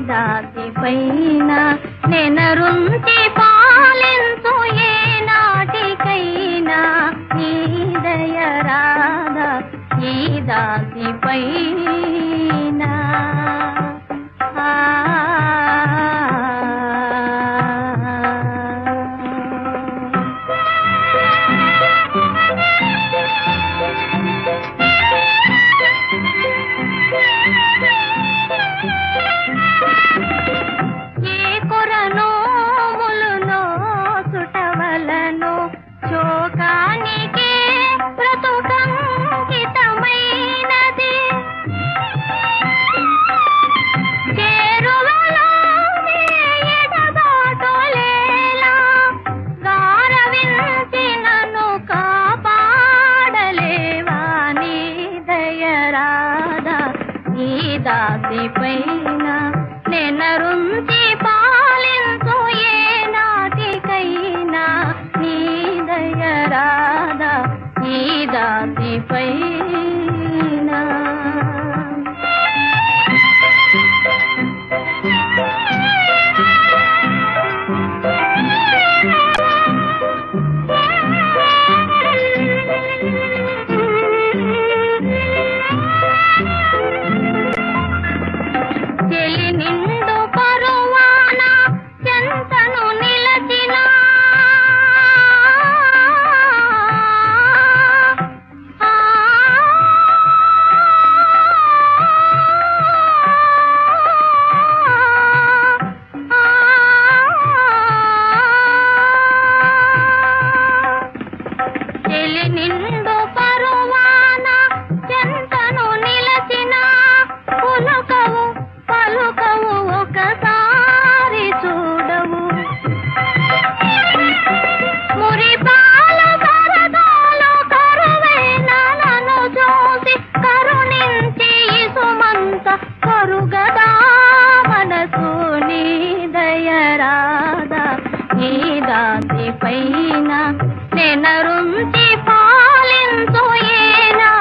దాసి పైన నెనరుంచి పాలించు ఏ నాటికైనా ఈ దయ రాధా ఈ దాసి పైన ఆ ఏ కొరనోములునో సుటవలను శోకానికే బ్రతుకంకితమైనది చేరువలో ఎడబాటులేలా గారవించి నన్ను కాపాడలేవా నీ దయరాదా ఈ దాసి పైన నెనరుంచి పాలించు ఏ నాటికైనా నీ దయరాదా ఈ దాసి పైన చెలి నిండు పరువాన చెంతను నిలచిన ఆ చెలి నిండు పరువాన చెంతను నిలచిన పులకవు పలుకవు ఒకసారి చూడవు మురిపాలు కరదాలు కరువైన నన్ను చూసి కరుణించి సుమంత కరుగదా మనసు నీ దయరాదా నీ దాసి పైన నెనరుంచి పాలించు ఏనా